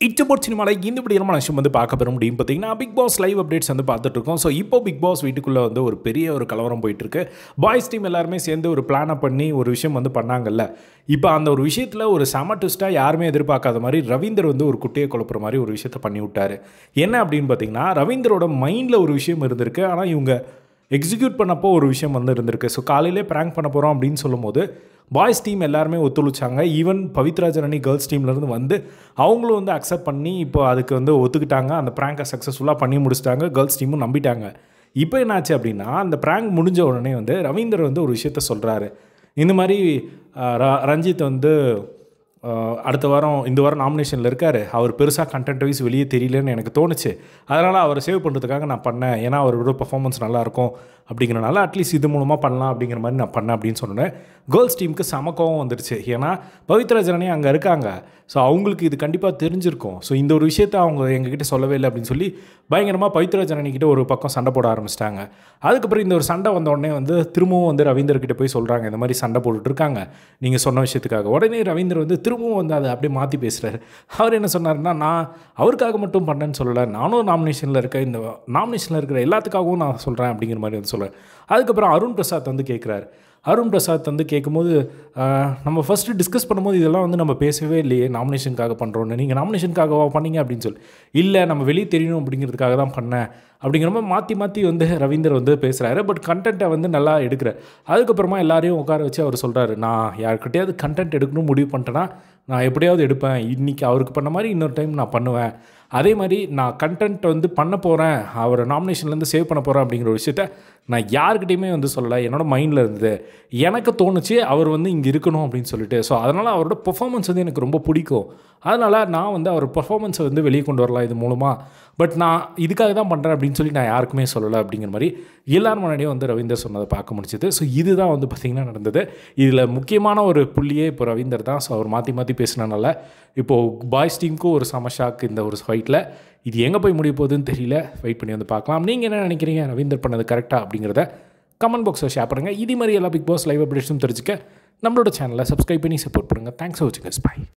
it's about சினிமாவில் இந்த விடியமான விஷயம் வந்து பார்க்க பெற முடியும் பார்த்தீங்கன்னா பிக் பாஸ் லைவ் அப்டேட்ஸ் வந்து பார்த்துட்டு இருக்கோம் ஸோ இப்போ பிக் பாஸ் வீட்டுக்குள்ளே வந்து ஒரு பெரிய ஒரு கலவரம் போயிட்டு இருக்கு பாய்ஸ் டீம் எல்லாருமே சேர்ந்து ஒரு பிளானை பண்ணி ஒரு விஷயம் வந்து பண்ணாங்கல்ல இப்போ அந்த ஒரு விஷயத்தில் ஒரு செம ட்விஸ்ட்டாக யாருமே எதிர்பார்க்காத மாதிரி ரவீந்தர் வந்து ஒரு குட்டையை குழப்புற மாதிரி ஒரு விஷயத்த பண்ணி விட்டாரு என்ன அப்படின்னு பார்த்தீங்கன்னா ரவீந்தரோட மைண்டில் ஒரு விஷயம் இருந்திருக்கு ஆனால் இவங்க எக்ஸிக்யூட் பண்ணப்போ ஒரு விஷயம் வந்து இருந்திருக்கு ஸோ காலையிலே ப்ராங்க் பண்ண போகிறோம் அப்படின்னு சொல்லும்போது பாய்ஸ் டீம் எல்லாருமே ஒத்துழைச்சாங்க ஈவன் பவித்ரா ஜனனி கேர்ள்ஸ் டீம்லேருந்து வந்து அவங்களும் வந்து அக்செப்ட் பண்ணி இப்போ அதுக்கு வந்து ஒத்துக்கிட்டாங்க அந்த ப்ராங்கை சக்ஸஸ்ஃபுல்லாக பண்ணி முடிச்சிட்டாங்க கேர்ள்ஸ் டீமும் நம்பிட்டாங்க இப்போ என்னாச்சு அப்படின்னா அந்த ப்ராங்க் முடிஞ்ச உடனே வந்து ரவீந்தர் வந்து ஒரு விஷயத்த சொல்கிறாரு இந்த மாதிரி அஹ், ர- ரஞ்சித் வந்து அஹ், அடுத்த வாரம் இந்த வாரம் நாமினேஷனில் இருக்கார் அவர் பெருசாக கண்டென்ட் வைஸ் வெளியே தெரியலன்னு எனக்கு தோணுச்சு அதனால் அவரை சேவ் பண்ணுறதுக்காக நான் பண்ணேன் ஏன்னா அவரோட பர்ஃபார்மன்ஸ் நல்லாயிருக்கும் அப்படிங்கிறனால அட்லீஸ்ட் இது மூலமாக பண்ணலாம் அப்படிங்கிற மாதிரி நான் பண்ணேன் அப்படின்னு சொன்னேன் கேர்ள்ஸ் டீமுக்கு செம கோவம் வந்துடுச்சு ஏன்னா பவித்ரா ஜனனி அங்கே இருக்காங்க ஸோ அவங்களுக்கு இது கண்டிப்பாக தெரிஞ்சிருக்கும் ஸோ இந்த ஒரு விஷயத்த அவங்க எங்ககிட்ட சொல்லவே இல்லை அப்படின்னு சொல்லி பயங்கரமாக பவித்ரா ஜனனி கிட்ட ஒரு பக்கம் சண்டை போட ஆரம்பிச்சிட்டாங்க அதுக்கப்புறம் இந்த ஒரு சண்டை வந்த உடனே வந்து திரும்பவும் வந்து ரவீந்தர் கிட்ட போய் சொல்கிறாங்க இந்த மாதிரி சண்டை போட்டுட்டு இருக்காங்க நீங்கள் சொன்ன விஷயத்துக்காக உடனே ரவீந்தர் வந்து திரும்பவும் வந்து அதை அப்படியே மாற்றி பேசுகிறாரு அவர் என்ன சொன்னாருன்னா நான் அவருக்காக மட்டும் பண்ணேன்னு சொல்லலை நானும் நாமினேஷனில் இருக்க இந்த நாமினேஷனில் இருக்கிற எல்லாத்துக்காகவும் நான் சொல்கிறேன் அப்படிங்கிற மாதிரி வந்து சொல்கிறேன் அதுக்கப்புறம் அருண் பிரசாத் வந்து கேட்குறாரு அருண் பிரசாத் வந்து கேட்கும்போது ஆஹ், நம்ம ஃபஸ்ட்டு டிஸ்கஸ் பண்ணும்போது இதெல்லாம் வந்து நம்ம பேசவே இல்லையே நாமினேஷனுக்காக பண்ணுறோன்னு நீங்கள் நாமினேஷனுக்காகவா பண்ணீங்க அப்படின்னு சொல்லி இல்லை நம்ம வெளியே தெரியணும் அப்படிங்கிறதுக்காக தான் பண்ணேன் அப்படிங்கிற மாதிரி மாற்றி மாற்றி வந்து ரவீந்தர் வந்து பேசுகிறாரு பட் கண்டென்ட்டை வந்து நல்லா எடுக்கிறார் அதுக்கப்புறமா எல்லாரையும் உட்கார வச்சு அவர் சொல்கிறாரு நான் யாருக்கிட்டையாவது கண்டென்ட் எடுக்கணும் முடிவு பண்ணிட்டேன்னா நான் எப்படியாவது எடுப்பேன் இன்றைக்கி அவருக்கு பண்ண மாதிரி இன்னொரு டைம் நான் பண்ணுவேன் அதே மாதிரி நான் கண்டென்ட் வந்து பண்ண போகிறேன் அவரை நாமினேஷன்லேருந்து சேவ் பண்ண போகிறேன் அப்படிங்கிற ஒரு விஷயத்த நான் யாருக்கிட்டையுமே வந்து சொல்லலை என்னோட மைண்டில் இருந்தது எனக்கு தோணுச்சு அவர் வந்து இங்கே இருக்கணும் அப்படின்னு சொல்லிட்டு ஸோ அதனால் அவரோட பெர்ஃபார்மன்ஸ் வந்து எனக்கு ரொம்ப பிடிக்கும் அதனால் நான் வந்து அவர் பெர்ஃபார்மன்ஸை வந்து வெளியே கொண்டு வரலாம் இது மூலமாக பட் நான் இதுக்காக தான் பண்ணுறேன் அப்படின்னு சொல்லி நான் யாருக்குமே சொல்லலை அப்படிங்கிற மாதிரி எல்லாரும் முன்னாடியும் வந்து ரவீந்தர் சொன்னதை பார்க்க முடிஞ்சது ஸோ இதுதான் வந்து பார்த்திங்கன்னா நடந்தது இதில் முக்கியமான ஒரு புள்ளியே இப்போ ரவீந்தர் தான் ஸோ அவர் மாற்றி மாற்றி பேசினனால இப்போது பாய்ஸ் டீமுக்கும் ஒரு சம ஷாக் இந்த ஒரு ஃபைட்டில் இது எங்கே போய் முடிய போகுதுன்னு தெரியல வெயிட் பண்ணி வந்து பார்க்கலாம் நீங்கள் என்ன நினைக்கிறீங்க ரவீந்தர் பண்ணது கரெக்டாக அப்படிங்கிறத கமெண்ட் பாக்ஸில் ஷேர் பண்ணுங்கள் இது மாதிரி எல்லா பிக் பாஸ் லைவ் அப்டேட்ஸும் தெரிஞ்சுக்க நம்மளோட சேனலை சப்ஸ்கிரைப் பண்ணி சப்போர்ட் பண்ணுங்கள் தேங்க்ஸ் ஃபார் வாட்சிங் பை